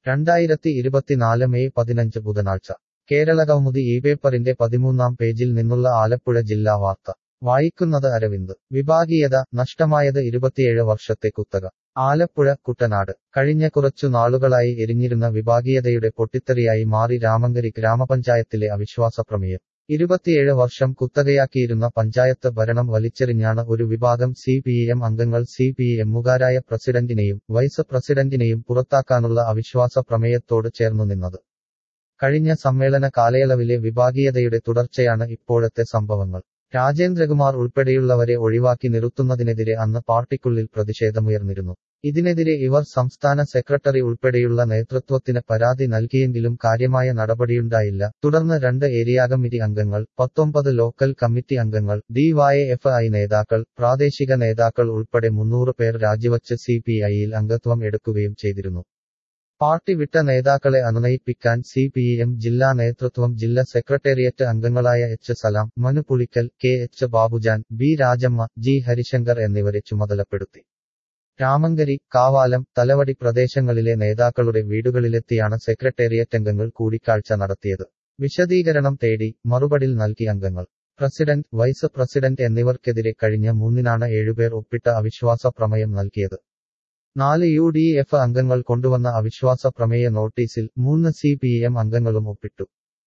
രണ്ടായിരത്തി ഇരുപത്തിനാല് മെയ് പതിനഞ്ച് ബുധനാഴ്ച കേരള കൗമുദി ഈ പേപ്പറിന്റെ പതിമൂന്നാം പേജിൽ നിന്നുള്ള ആലപ്പുഴ ജില്ലാ വാർത്ത വായിക്കുന്നത് അരവിന്ദ് വിഭാഗീയത നഷ്ടമായത് ഇരുപത്തിയേഴ് വർഷത്തെ കുത്തക ആലപ്പുഴ കുട്ടനാട് കഴിഞ്ഞ കുറച്ചു നാളുകളായി എരിഞ്ഞിരുന്ന വിഭാഗീയതയുടെ പൊട്ടിത്തെറിയായി മാറി രാമങ്കരി ഗ്രാമപഞ്ചായത്തിലെ അവിശ്വാസ പ്രമേയം ഇരുപത്തിയേഴ് വർഷം കുത്തകയാക്കിയിരുന്ന പഞ്ചായത്ത് ഭരണം വലിച്ചെറിഞ്ഞാണ് ഒരു വിഭാഗം സി പി എം അംഗങ്ങൾ സി പി എമ്മുകാരായ പ്രസിഡന്റിനെയും വൈസ് പ്രസിഡന്റിനെയും പുറത്താക്കാനുള്ള അവിശ്വാസ പ്രമേയത്തോട് ചേർന്നു നിന്നത് കഴിഞ്ഞ സമ്മേളന കാലയളവിലെ വിഭാഗീയതയുടെ തുടർച്ചയാണ് ഇപ്പോഴത്തെ സംഭവങ്ങൾ രാജേന്ദ്രകുമാർ ഉൾപ്പെടെയുള്ളവരെ ഒഴിവാക്കി നിർത്തുന്നതിനെതിരെ അന്ന് പാർട്ടിക്കുള്ളിൽ പ്രതിഷേധമുയർന്നിരുന്നു ഇതിനെതിരെ ഇവർ സംസ്ഥാന സെക്രട്ടറി ഉൾപ്പെടെയുള്ള നേതൃത്വത്തിന് പരാതി നൽകിയെങ്കിലും കാര്യമായ നടപടിയുണ്ടായില്ല തുടർന്ന് രണ്ട് ഏരിയ കമ്മിറ്റി അംഗങ്ങൾ പത്തൊമ്പത് ലോക്കൽ കമ്മിറ്റി അംഗങ്ങൾ ഡിവൈഎഫ്ഐ നേതാക്കൾ പ്രാദേശിക നേതാക്കൾ ഉൾപ്പെടെ മുന്നൂറ് പേർ രാജിവച്ച് സി പി ഐയിൽ അംഗത്വം എടുക്കുകയും ചെയ്തിരുന്നു പാർട്ടി വിട്ട നേതാക്കളെ അനുനയിപ്പിക്കാൻ സി പി എം ജില്ലാ നേതൃത്വം ജില്ലാ സെക്രട്ടേറിയറ്റ് അംഗങ്ങളായ H Salam Manu Pulikkal K H Babujan B Rajamma G Harishankar എന്നിവരെ ചുമതലപ്പെടുത്തി രാമങ്കരി കാവാലം തലവടി പ്രദേശങ്ങളിലെ നേതാക്കളുടെ വീടുകളിലെത്തിയാണ് സെക്രട്ടേറിയറ്റ് അംഗങ്ങൾ കൂടിക്കാഴ്ച നടത്തിയത് വിശദീകരണം തേടി മറുപടിൽ നൽകി അംഗങ്ങൾ പ്രസിഡന്റ് വൈസ് പ്രസിഡന്റ് എന്നിവർക്കെതിരെ കഴിഞ്ഞ മൂന്നിനാണ് ഏഴുപേർ ഒപ്പിട്ട അവിശ്വാസ പ്രമേയം നൽകിയത് നാല് യു ഡി എഫ് അംഗങ്ങൾ കൊണ്ടുവന്ന അവിശ്വാസ പ്രമേയ നോട്ടീസിൽ മൂന്ന് സി പി എം അംഗങ്ങളും ഒപ്പിട്ടു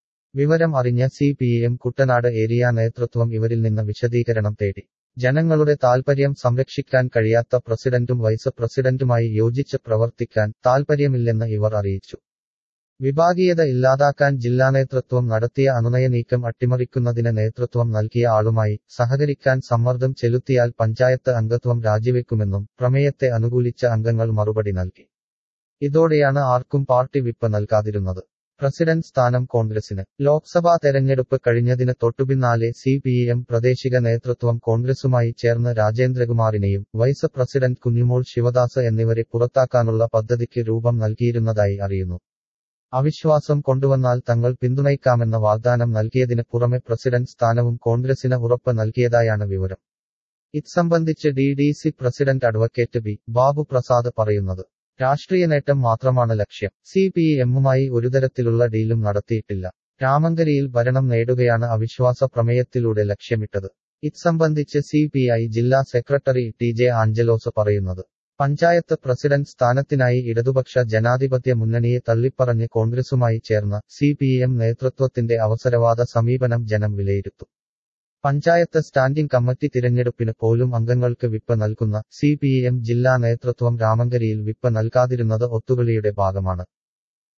വിവരം അറിഞ്ഞ C P M Kuttanad area നേതൃത്വം ഇവരിൽ നിന്ന് വിശദീകരണം തേടി ജനങ്ങളുടെ താൽപര്യം സംരക്ഷിക്കാൻ കഴിയാത്ത പ്രസിഡന്റും വൈസ് പ്രസിഡന്റുമായി യോജിച്ച് പ്രവർത്തിക്കാൻ താൽപര്യമില്ലെന്ന് ഇവർ അറിയിച്ചു വിഭാഗീയത ഇല്ലാതാക്കാൻ ജില്ലാ നേതൃത്വം നടത്തിയ അനുനയ നീക്കം അട്ടിമറിക്കുന്നതിന് നേതൃത്വം നൽകിയ ആളുമായി സഹകരിക്കാൻ സമ്മർദ്ദം ചെലുത്തിയാൽ പഞ്ചായത്ത് അംഗത്വം രാജിവെക്കുമെന്നും പ്രമേയത്തെ അനുകൂലിച്ച അംഗങ്ങൾ മറുപടി നൽകി ഇതോടെയാണ് ആർക്കും പാർട്ടി വിപ്പ് നൽകാതിരുന്നത് പ്രസിഡന്റ് സ്ഥാനം കോൺഗ്രസിന് ലോക്സഭാ തെരഞ്ഞെടുപ്പ് കഴിഞ്ഞതിന് തൊട്ടുപിന്നാലെ സി പി എം പ്രാദേശിക നേതൃത്വം കോൺഗ്രസുമായി ചേർന്ന് രാജേന്ദ്രകുമാറിനെയും വൈസ് പ്രസിഡന്റ് കുഞ്ഞുമോൾ ശിവദാസ് എന്നിവരെ പുറത്താക്കാനുള്ള പദ്ധതിക്ക് രൂപം നൽകിയിരുന്നതായി അറിയുന്നു അവിശ്വാസം കൊണ്ടുവന്നാൽ തങ്ങൾ പിന്തുണയ്ക്കാമെന്ന വാഗ്ദാനം നൽകിയതിന് പുറമെ പ്രസിഡന്റ് സ്ഥാനവും കോൺഗ്രസിന് ഉറപ്പ് നൽകിയതായാണ് വിവരം ഇത്സംബന്ധിച്ച് D D C president advocate B Babu Prasad പറയുന്നത് രാഷ്ട്രീയ നേട്ടം മാത്രമാണ് ലക്ഷ്യം സി പി എമ്മുമായി ഒരുതരത്തിലുള്ള ഡീലും നടത്തിയിട്ടില്ല രാമങ്കരിയിൽ ഭരണം നേടുകയാണ് അവിശ്വാസ പ്രമേയത്തിലൂടെ ലക്ഷ്യമിട്ടത് ഇത്സംബന്ധിച്ച് സി പി ഐ ജില്ലാ സെക്രട്ടറി ടി ജെ ആഞ്ചലോസ് പറയുന്നത് പഞ്ചായത്ത് പ്രസിഡന്റ് സ്ഥാനത്തിനായി ഇടതുപക്ഷ ജനാധിപത്യ മുന്നണിയെ തള്ളിപ്പറഞ്ഞ് കോൺഗ്രസുമായി ചേർന്ന സി പി എം നേതൃത്വത്തിന്റെ അവസരവാദ സമീപനം ജനം വിലയിരുത്തും പഞ്ചായത്ത് സ്റ്റാൻഡിംഗ് കമ്മിറ്റി തിരഞ്ഞെടുപ്പിന് പോലും അംഗങ്ങൾക്ക് വിപ്പ് നൽകുന്ന സി പി എം ജില്ലാ നേതൃത്വം രാമങ്കരിയിൽ വിപ്പ് നൽകാതിരുന്നത് ഒത്തുകളിയുടെ ഭാഗമാണ്